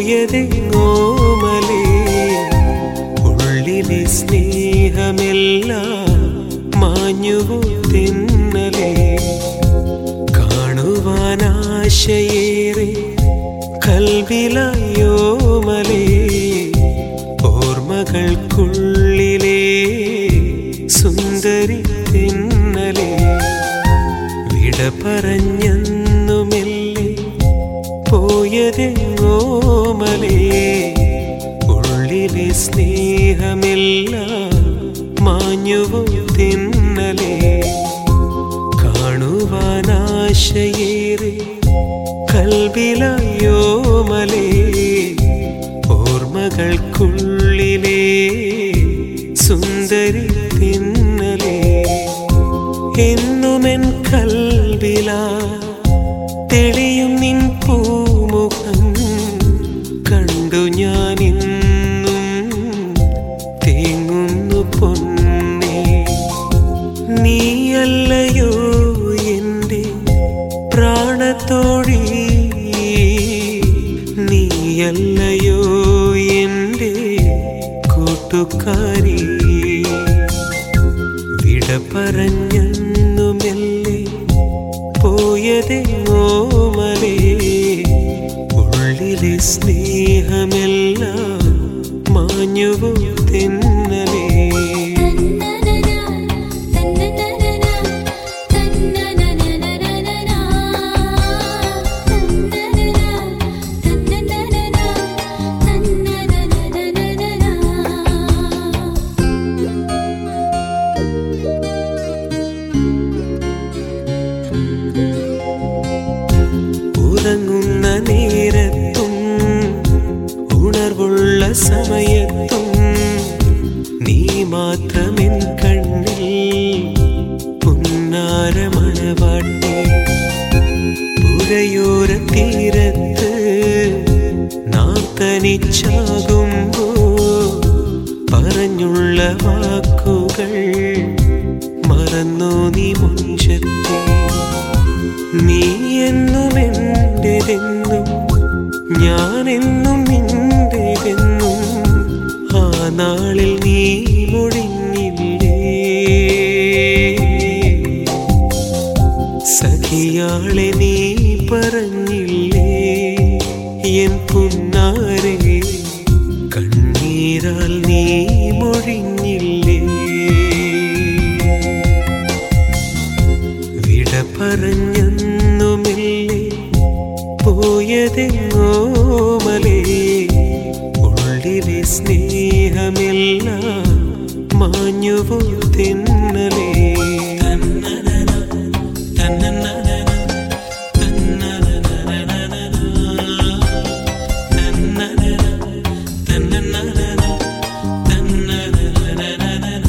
പോയതെങ്ങോമലേ ഉള്ളിലെ സ്നേഹമെല്ലാം മാഞ്ഞുവോ തെന്നലേ കാണുവാനാശയേറെ കൽവിലയോമലേ ഓർമ്മകൾക്കുള്ളിലേ സുന്ദരി തെന്നലേ വിട പറഞ്ഞെന്നുമെല്ലേ പോയതെങ്ങോമലേ ഉള്ളിലെ സ്നേഹമെല്ലാം മാഞ്ഞുവോ തിന്നലേ കാണുവാനാശയേറെ കൽവിലയോമലേ ഓർമ്മകൾക്കുള്ളിലേ സുന്ദരി തിന്നലേ എന്നുമെൻ കൽവില തെളിയും നിൻ പൂമുഖം കണ്ടു ഞാൻ ഇന്നും തേങ്ങുന്നു പൊന്നേ നീയല്ലയോ എൻ്റെ പ്രാണത്തോഴി നീയല്ലയോ എൻ്റെ കൂട്ടുകാരി വിട പറഞ്ഞെന്നുമെല്ലേ പോയതെങ്ങോമലേ ഉള്ളിലെ സ്നേഹമെല്ലാം മാഞ്ഞുവോ തെന്നലേ ഉറങ്ങുന്ന നേരത്തും ഉണർവുള്ള സമയത്തും നീ മാത്രമെൻ കണ്ണിൽ പുന്നാരമണവാട്ടി പുഴയോര തീരത്ത് നാം തനിച്ചാകുമ്പോ പറഞ്ഞുള്ള വാക്കുകൾ മറന്നോ നീ മുഞ്ചത്തെ നീ എന്നും എന്റേതെന്നും ഞാനെന്നും നിന്റേതെന്നും ആ നാളിൽ നീ മൊഴിഞ്ഞില്ലേ സഖിയാളെ നീ പറഞ്ഞില്ലേ എൻ പുന്നാരെ കണ്ണീരാൽ നീ മൊഴിഞ്ഞില്ലേ വിട പറഞ്ഞെന്നുമില്ലേ പോയതെങ്ങോമലേ ഉള്ളിലെ സ്നേഹമെല്ലാം മാഞ്ഞുവോ തെന്നലേ തന്നനന, തന്നനന, തന്നനനനനന, തന്നനന, തന്നനനന, തന്നനനനനന.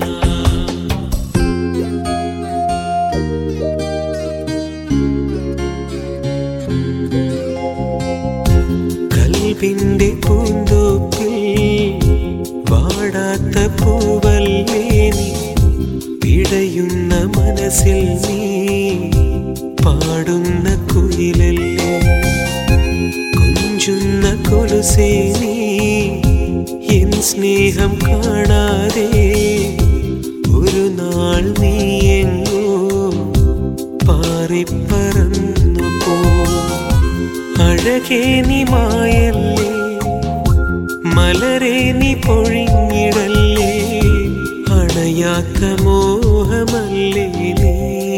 കൽവിന്റെ പൂന്തോപ്പിൽ വാടാത്ത പൂവല്ലേ നീ പിടയുന്ന മനസ്സിൽ നീ പാടുന്ന കുയിലല്ലേ കൊഞ്ചുന്ന കൊലുസേ നീ എൻ സ്നേഹം കാണാതെ ഒരു നാൾ നീ എങ്ങോ പാറിപ്പറന്നു പോ അഴകേ നീ മായല്ലേ മലരെ നീ പൊഴിഞ്ഞിടല്ലേ അണയാത്ത മോഹമല്ലേ നീ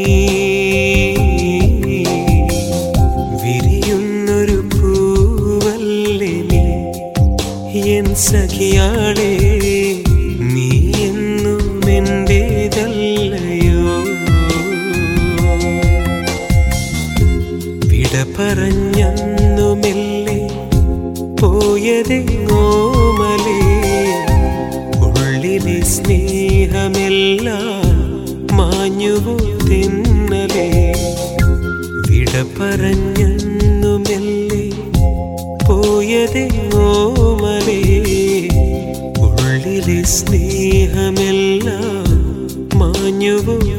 വിരിയുന്നൊരു പൂവല്ലേ നീ എൻ സഖിയാളെ നീ എന്നും എന്റേതല്ലയോ വിട പറഞ്ഞെന്നുമില്ലേ പോയതെങ്ങോമലേ ഉള്ളിലെ സ്നേഹമെല്ലാം മാഞ്ഞുവോ തെന്നലേ വിട പറഞ്ഞെന്നുമില്ലേ പോയതെങ്ങോമലേ ഉള്ളിലെ സ്നേഹമെല്ലാം മാഞ്ഞുവോ